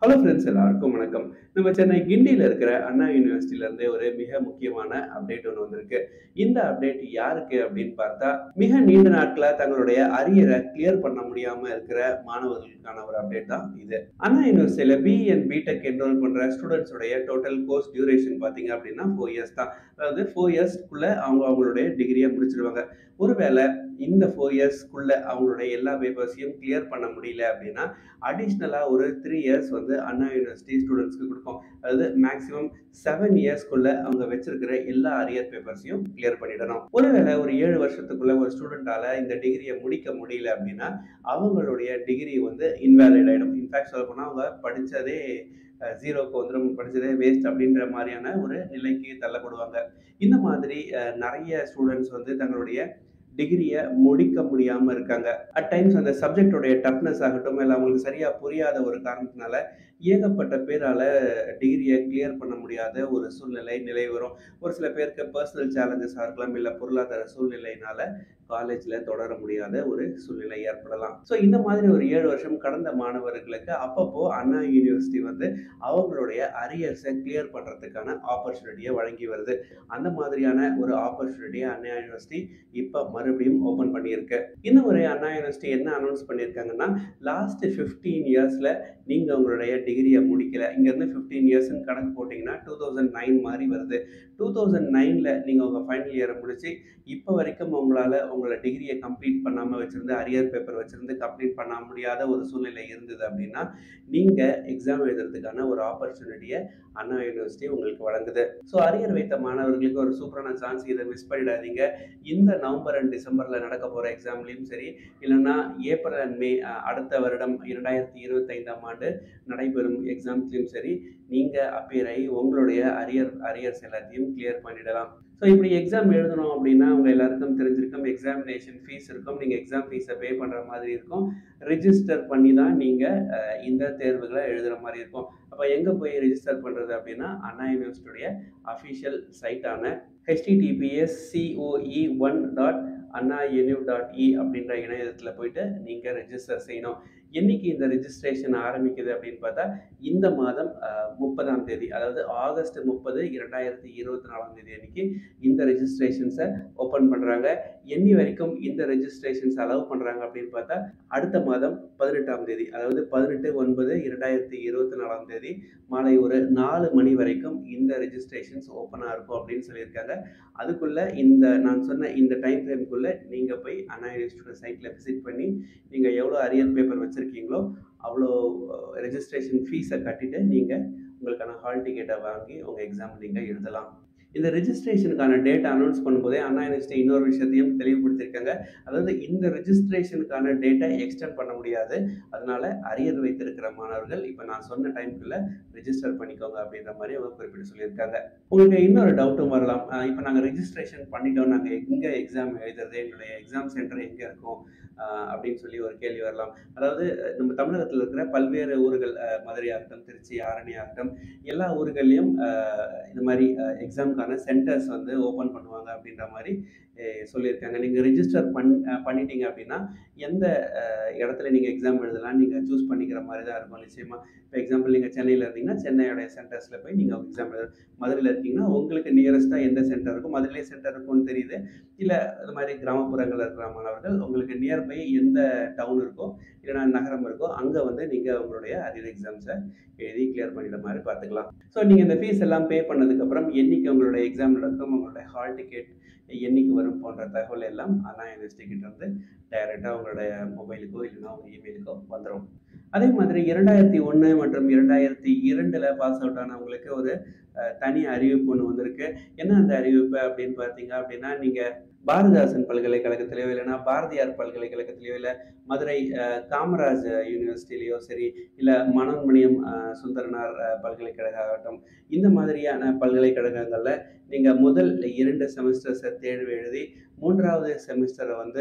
hello friends எல்லாருக்கும் வணக்கம் நம்ம சென்னை கிண்டியில் இருக்கிற அண்ணா யூனிவர்சிட்டியிலேருந்து ஒரு மிக முக்கியமான அப்டேட் ஒன்று வந்திருக்கு இந்த அப்டேட் யாருக்கு அப்படின்னு பார்த்தா மிக நீண்ட நாட்களாக தங்களுடைய அரியரை கிளியர் பண்ண முடியாமல் இருக்கிற மாணவர்களுக்கான ஒரு அப்டேட் தான் இது அண்ணா யூனிவர்சிட்டியில் பிஇ அண்ட் பிடெக் என்ரோல் பண்ணுற ஸ்டூடெண்ட்ஸுடைய டோட்டல் கோர்ஸ் டியூரேஷன் பார்த்தீங்க அப்படின்னா ஃபோர் இயர்ஸ் தான் அதாவது ஃபோர் இயர்ஸ்க்குள்ளே அவங்க அவங்களுடைய டிகிரியை முடிச்சிருவாங்க ஒருவேளை இந்த ஃபோர் இயர்ஸ்க்குள்ள அவங்களுடைய எல்லா பேப்பர்ஸையும் கிளியர் பண்ண முடியல அப்படின்னா அடிஷ்னலாக ஒரு த்ரீ இயர்ஸ் வந்து அண்ணா யூனிவர்சிட்டி ஸ்டூடெண்ட்ஸ்க்கு கொடுக்கும் அதாவது மேக்ஸிமம் செவன் இயர்ஸ்க்குள்ள அவங்க வச்சிருக்கிற எல்லா அரியர் பேப்பர்ஸையும் கிளியர் பண்ணிடணும் ஒருவேளை ஒரு ஏழு வருஷத்துக்குள்ள ஒரு ஸ்டூடெண்டால இந்த டிகிரியை முடிக்க முடியல அப்படின்னா அவங்களுடைய டிகிரி வந்து இன்வேலிட் ஆகிடும் இன்ஃபேக்ட் சொல்ல போனால் அவங்க படித்ததே ஜீரோக்கு வந்துடும் படித்ததே வேஸ்ட் அப்படின்ற மாதிரியான ஒரு நிலைக்கு தள்ளப்படுவாங்க இந்த மாதிரி அஹ், நிறைய ஸ்டூடெண்ட்ஸ் வந்து தங்களுடைய டிகிரியை முடிக்க முடியாமல் இருக்காங்க அட் டைம்ஸ் அந்த சப்ஜெக்டோடைய டஃப்னஸ் ஆகட்டும் இல்லை அவங்களுக்கு சரியாக புரியாத ஒரு காரணத்தினால ஏகப்பட்ட பேரால் டிகிரியை கிளியர் பண்ண முடியாத ஒரு சூழ்நிலை நிலை வரும் ஒரு சில பேருக்கு பர்சனல் சேலஞ்சஸாக இருக்கலாம் இல்லை பொருளாதார சூழ்நிலையினால காலேஜில் தொடர முடியாத ஒரு சூழ்நிலை ஏற்படலாம் ஸோ இந்த மாதிரி ஒரு ஏழு வருஷம் கடந்த மாணவர்களுக்கு அப்பப்போ அண்ணா யூனிவர்சிட்டி வந்து அவங்களுடைய அரியர்ஸை கிளியர் பண்ணுறதுக்கான ஆப்பர்ச்சுனிட்டியை வழங்கி வருது அந்த மாதிரியான ஒரு ஆப்பர்ச்சுனிட்டியை அண்ணா யூனிவர்சிட்டி இப்போ மறுபடியும் ஓப்பன் பண்ணியிருக்கு இந்த முறை அண்ணா யூனிவர்சிட்டி என்ன அனௌன்ஸ் பண்ணியிருக்காங்கன்னா லாஸ்ட் ஃபிஃப்டீன் இயர்ஸில் நீங்கள் உங்களுடைய டிகிரியை முடிக்கல இங்கேருந்து ஃபிஃப்டீன் இயர்ஸ்னு கணக்கு போட்டிங்கன்னா டூ தௌசண்ட் நைன் மாதிரி வருது டூ தௌசண்ட் நைனில் நீங்கள் உங்கள் ஃபைனல் இயரை முடிச்சு இப்போ வரைக்கும் உங்களால் உங்களோட டிகிரியை கம்ப்ளீட் பண்ணாமல் வச்சுருந்து அரியர் பேப்பர் வச்சுருந்து கம்ப்ளீட் பண்ண முடியாத ஒரு சூழ்நிலை இருந்தது அப்படின்னா நீங்கள் எக்ஸாம் எழுதுறதுக்கான ஒரு ஆப்பர்ச்சுனிட்டியை அண்ணா யூனிவர்சிட்டி உங்களுக்கு வழங்குது ஸோ அரியர் வைத்த மாணவர்களுக்கு ஒரு சூப்பரான சான்ஸ் இதை மிஸ் பண்ணிடாதீங்க இந்த நவம்பர் அண்ட் டிசம்பரில் நடக்க போகிற எக்ஸாம்லேயும் சரி இல்லைன்னா ஏப்ரல் அண்ட் மே அஹ், அடுத்த வருடம் இரண்டாயிரத்தி இருபத்தைந்தாம் ஆண்டு நடைபெறும் எக்ஸாம்ஸ்லையும் சரி நீங்கள் அப்பியர் ஆகி உங்களுடைய அரியர் அரியர்ஸ் எல்லாத்தையும் கிளியர் பண்ணிடலாம் ஸோ இப்படி எக்ஸாம் எழுதணும் அப்படின்னா உங்க எல்லாருக்கும் தெரிஞ்சிருக்கும் எக்ஸாமினேஷன் ஃபீஸ் இருக்கும் நீங்கள் எக்ஸாம் ஃபீஸை பே பண்ணுற மாதிரி இருக்கும் ரிஜிஸ்டர் பண்ணி தான் நீங்கள் இந்த தேர்வுகளை எழுதுகிற மாதிரி இருக்கும் அப்போ எங்கே போய் ரிஜிஸ்டர் பண்ணுறது அப்படின்னா அண்ணா யூனிவர்சிட்டியுடைய அஃபிஷியல் சைட்டான HTTPS COE one dot Anna univ dot e அப்படின்ற இணையதளத்தில் போயிட்டு நீங்கள் ரெஜிஸ்டர் செய்யணும் என்னைக்கு இந்த ரெஜிஸ்ட்ரேஷன் ஆரம்பிக்குது அப்படின்னு பார்த்தா இந்த மாதம் முப்பதாம் தேதி அதாவது ஆகஸ்ட் முப்பது இரண்டாயிரத்தி இருபத்தி நாலாம் தேதி அன்னைக்கு இந்த ரெஜிஸ்ட்ரேஷன்ஸை ஓப்பன் பண்ணுறாங்க என்னி வரைக்கும் இந்த ரெஜிஸ்ட்ரேஷன்ஸ் அலோவ் பண்ணுறாங்க அப்படின்னு பார்த்தா அடுத்த மாதம் பதினெட்டாம் தேதி அதாவது பதினெட்டு ஒன்பது இரண்டாயிரத்தி இருபத்தி நாலாம் தேதி மாலை ஒரு நாலு மணி வரைக்கும் இந்த ரெஜிஸ்ட்ரேஷன்ஸ் ஓப்பனாக இருக்கும் அப்படின்னு சொல்லியிருக்காங்க அதுக்குள்ளே இந்த நான் சொன்ன இந்த டைம் ஃப்ரேம்குள்ளே நீங்கள் போய் அண்ணா யூனிவர்சிட்டியோட சைட்டில் விசிட் பண்ணி நீங்கள் எவ்வளோ அரியர் பேப்பர் வச்சுருக்கீங்களோ அவ்வளோ ரெஜிஸ்ட்ரேஷன் ஃபீஸை கட்டிட்டு நீங்கள் உங்களுக்கான ஹால் டிக்கெட்டை வாங்கி உங்கள் எக்ஸாம் நீங்கள் எழுதலாம் இந்த ரெஜிஸ்ட்ரேஷனுக்கான டேட் அனௌன்ஸ் பண்ணும்போதே அண்ணா யூனிவர்சிட்டி இன்னொரு விஷயத்தையும் தெளிவுபடுத்தியிருக்காங்க அதாவது இந்த ரெஜிஸ்ட்ரேஷனுக்கான டேட்டை எக்ஸ்டெண்ட் பண்ண முடியாது அதனால அரியர் வைத்திருக்கிற மாணவர்கள் இப்போ நான் சொன்ன டைம்குள்ளே ரெஜிஸ்டர் பண்ணிக்கோங்க அப்படின்ற மாதிரி அவங்க குறிப்பிட்டு சொல்லியிருக்காங்க உங்களுக்கு இன்னொரு டவுட்டும் வரலாம் அஹ் இப்போ நாங்கள் ரெஜிஸ்ட்ரேஷன் பண்ணிட்டோம் நாங்கள் எங்கே எக்ஸாம் எழுதுறது எங்களுடைய எக்ஸாம் சென்டர் எங்கே இருக்கும் அஹ் அப்படின்னு சொல்லி ஒரு கேள்வி வரலாம் அதாவது நம்ம தமிழகத்தில் இருக்கிற பல்வேறு ஊர்கள் அஹ் மதுரை ஆகட்டும் திருச்சி ஆரணி ஆகட்டும் எல்லா ஊர்கள்லையும் அஹ் இந்த மாதிரி எக்ஸாம்க்கான சென்டர்ஸ் வந்து ஓப்பன் பண்ணுவாங்க அப்படின்ற மாதிரி அஹ் சொல்லியிருக்காங்க நீங்கள் ரிஜிஸ்டர் பண் அஹ் பண்ணிட்டீங்க அப்படின்னா எந்த அஹ் இடத்துல நீங்கள் எக்ஸாம் எழுதலாம் நீங்கள் சூஸ் பண்ணிக்கிற மாதிரி தான் இருக்கும் நிச்சயமாக இப்போ எக்ஸாம்பிள் நீங்கள் சென்னையில் இருந்தீங்கன்னா சென்னையோடைய சென்டர்ஸில் போய் நீங்கள் எக்ஸாம் எழுத மதுரையில் இருக்கீங்கன்னா உங்களுக்கு நியரஸ்ட்டாக எந்த சென்டர் இருக்கும் மதுரையிலே சென்டர் இருக்கும்னு தெரியுது இல்லை இது மாதிரி கிராமப்புறங்களில் இருக்கிற மாணவர்கள் உங்களுக்கு நியர்பை எந்த டவுன் இருக்கோ இல்லைனா நகரம் இருக்கோ அங்கே வந்து நீங்கள் உங்களுடைய அரியர் எக்ஸாம்ஸை எழுதி கிளியர் பண்ணிட மாதிரி பார்த்துக்கலாம் ஸோ நீங்கள் இந்த ஃபீஸ் எல்லாம் பே பண்ணதுக்கப்புறம் என்னைக்கு உங்களுடைய எக்ஸாம் நடக்கும் உங்களுடைய ஹால் டிக்கெட் என்னைக்கு வரும் போன்ற தகவல் எல்லாம் அண்ணா யூனிவர்சிட்டி கிட்ட இருந்து டைரெக்டாக உங்களுடைய மொபைலுக்கோ இல்லைன்னா உங்கள் இமெயிலுக்கோ வந்துடும் அதே மாதிரி இரண்டாயிரத்தி ஒன்று மற்றும் இரண்டாயிரத்தி இரண்டில் பாஸ் அவுட் ஆனவங்களுக்கு ஒரு அஹ், தனி அறிவிப்பு ஒன்று வந்திருக்கு என்ன அந்த அறிவிப்பு அப்படின்னு பார்த்தீங்க அப்படின்னா நீங்கள் பாரதிதாசன் பல்கலைக்கழகத்திலேயோ இல்லைன்னா பாரதியார் பல்கலைக்கழகத்திலேயோ இல்லை மதுரை அஹ், காமராஜ் யூனிவர்சிட்டிலேயோ சரி இல்லை மனோன்மணியம் அஹ், சுந்தரனார் அஹ், பல்கலைக்கழகம் ஆகட்டும் இந்த மாதிரியான பல்கலைக்கழகங்களில் நீங்கள் முதல் இரண்டு செமஸ்டர்ஸை தேர்வு எழுதி மூன்றாவது செமஸ்டரை வந்து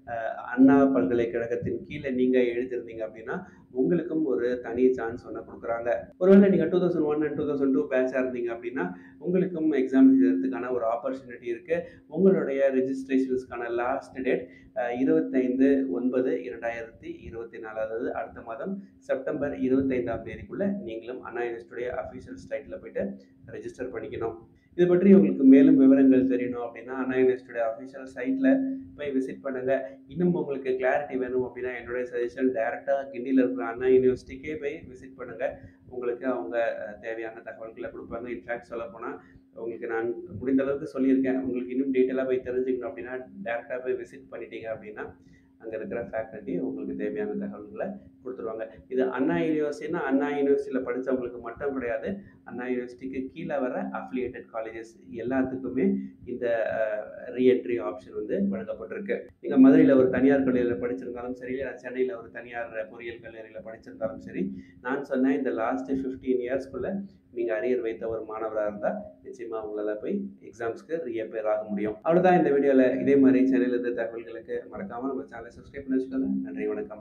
அஹ், அண்ணா பல்கலைக்கழகத்தின் கீழே நீங்கள் எழுதியிருந்தீங்க அப்படின்னா உங்களுக்கும் ஒரு தனி சான்ஸ் ஒன்று கொடுக்குறாங்க ஒருவேளை நீங்கள் two thousand one and two thousand two பேட்சாக இருந்தீங்க அப்படின்னா உங்களுக்கும் எக்ஸாம் எழுதுறதுக்கான ஒரு ஆப்பர்ச்சுனிட்டி இருக்குது உங்களுடைய ரெஜிஸ்ட்ரேஷன்ஸ்க்கான லாஸ்ட் டேட் இருபத்தைந்து ஒன்பது இரண்டாயிரத்தி இருபத்தி நாலு அதாவது அடுத்த மாதம் செப்டம்பர் இருபத்தைந்தாம் தேதிக்குள்ளே நீங்களும் அண்ணா யூனிவர்சிட்டியுடைய அஃபீஷியல் சைட்டில் போயிட்டு ரெஜிஸ்டர் பண்ணிக்கணும் இது பற்றி உங்களுக்கு மேலும் விவரங்கள் தெரியணும் அப்படின்னா அண்ணா யூனிவர்சிட்டியோட அஃபீஷியல் சைட்டில் போய் விசிட் பண்ணுங்கள் இன்னும் உங்களுக்கு கிளாரிட்டி வேணும் அப்படின்னா என்னுடைய சஜஷன் டேரெக்டாக கிண்டியில் இருக்கிற அண்ணா யூனிவர்சிட்டிக்கே போய் விசிட் பண்ணுங்கள் உங்களுக்கு அவங்க அஹ், தேவையான தகவல்களை கொடுப்பாங்க இன்ஃபேக்ட் சொல்ல போனால் உங்களுக்கு நான் முடிந்த அளவுக்கு சொல்லியிருக்கேன் உங்களுக்கு இன்னும் டீட்டெயிலாக போய் தெரிஞ்சுக்கணும் அப்படின்னா டேரெக்டாக போய் விசிட் பண்ணிட்டீங்க அப்படின்னா அங்கே இருக்கிற ஃபேக்கல்ட்டி உங்களுக்கு தேவையான தகவல்களை கொடுத்துருவாங்க இது அண்ணா யூனிவர்சிட்டினா அண்ணா யூனிவர்சிட்டியில் படித்தவங்களுக்கு மட்டும் கிடையாது அண்ணா யூனிவர்சிட்டிக்கு கீழே வர அஃபிலியேட்டட் காலேஜஸ் எல்லாத்துக்குமே இந்த ரீஎன்ட்ரி ஆப்ஷன் வந்து வழங்கப்பட்டிருக்கு நீங்கள் மதுரையில் ஒரு தனியார் கல்லூரியில் படிச்சிருந்தாலும் சரி இல்லை சென்னையில் ஒரு தனியார் பொறியியல் கல்லூரியில் படிச்சிருந்தாலும் சரி நான் சொன்ன இந்த லாஸ்ட் ஃபிஃப்டீன் இயர்ஸ்க்குள்ளே நீங்கள் அரியர் வைத்த ஒரு மாணவராக இருந்தால் நிச்சயமாக உங்களால் போய் எக்ஸாம்ஸ்க்கு ரீஅப்பேர் ஆக முடியும் அவ்வளோதான் இந்த வீடியோவில் இதே மாதிரி சென்னையிலேருந்து தகவல்களுக்கு மறக்காமல் நம்ம சேனலை சப்ஸ்கிரைப் பண்ணி வச்சுக்கோங்க நன்றி வணக்கம்